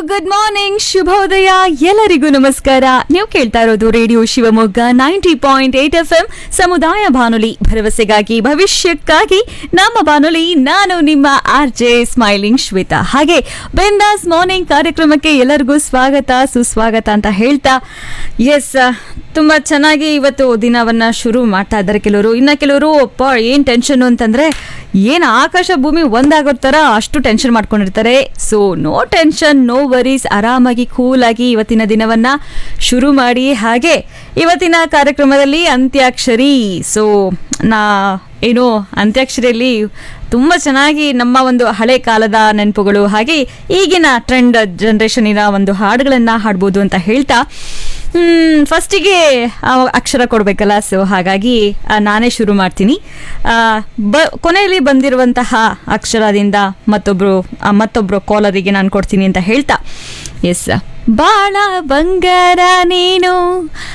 good morning ಶುಭೋದಯ ಎಲ್ಲರಿಗೂ ನಮಸ್ಕಾರ ನೀವು ಕೇಳ್ತಾ ಇರೋದು radio Shivamogga ninety point eight F M ಸಮುದಾಯ ಬಾನುಲಿ ಭರವಸೆಗಾಗಿ ಭವಿಷ್ಯಕ್ಕಾಗಿ ನಮ್ಮ ಬಾನುಲಿ ನಾನು ನಿಮ್ಮ ಆರ್ ಜೆ ಸ್ಮೈಲಿಂಗ್ ಶ್ವೇತಾ ಹಾಗೆ ಬೆಂದಾಸ್ ಮಾರ್ನಿಂಗ್ ಕಾರ್ಯಕ್ರಮಕ್ಕೆ ಎಲ್ಲರಿಗೂ ಸ್ವಾಗತ ಸುಸ್ವಾಗತ ಅಂತ ಹೇಳ್ತಾ ಎಸ್ ತುಂಬಾ ಚೆನ್ನಾಗಿ ಇವತ್ತು ದಿನವನ್ನ ಶುರು ಮಾಡ್ತಾ ಇದ್ದಾರೆ ಕೆಲವರು ಇನ್ನ ಕೆಲವರು ಅಪ್ಪ ಏನ್ ಟೆನ್ಷನ್ ಅಂತಂದ್ರೆ ಏನ್ ಆಕಾಶ ಭೂಮಿ ಒಂದಾಗೋ ತರ ಅಷ್ಟು ಟೆನ್ಷನ್ ಮಾಡ್ಕೊಂಡಿರ್ತಾರೆ so no tension no worries ಆರಾಮಾಗಿ ಕೂಲ್ ಆಗಿ ಇವತ್ತಿನ ದಿನವನ್ನ ಶುರು ಮಾಡಿ ಹಾಗೆ ಇವತ್ತಿನ ಕಾರ್ಯಕ್ರಮದಲ್ಲಿ ಅಂತ್ಯಾಕ್ಷರಿ ಸೊ ನಾ ಏನು ಅಂತ್ಯಾಕ್ಷರಿಯಲ್ಲಿ ತುಂಬ ಚೆನ್ನಾಗಿ ನಮ್ಮ ಒಂದು ಹಳೆ ಕಾಲದ ನೆನಪುಗಳು ಹಾಗೆ ಈಗಿನ ಟ್ರೆಂಡ್ ಜನ್ರೇಷನಿನ ಒಂದು ಹಾಡುಗಳನ್ನು ಹಾಡ್ಬೋದು ಅಂತ ಹೇಳ್ತಾ ಫಸ್ಟಿಗೆ ಅಕ್ಷರ ಕೊಡಬೇಕಲ್ಲ ಸೊ ಹಾಗಾಗಿ ಆ, ನಾನೇ ಶುರು ಮಾಡ್ತೀನಿ ಆ, ಬ ಕೊನೆಯಲ್ಲಿ ಬಂದಿರುವಂತಹ ಅಕ್ಷರದಿಂದ ಮತ್ತೊಬ್ರು ಆ, ಮತ್ತೊಬ್ರು ಕಾಲರಿಗೆ ನಾನು ಕೊಡ್ತೀನಿ ಅಂತ ಹೇಳ್ತಾ ಎಸ್ ಬಾಳ ಬಂಗಾರ ನೀನು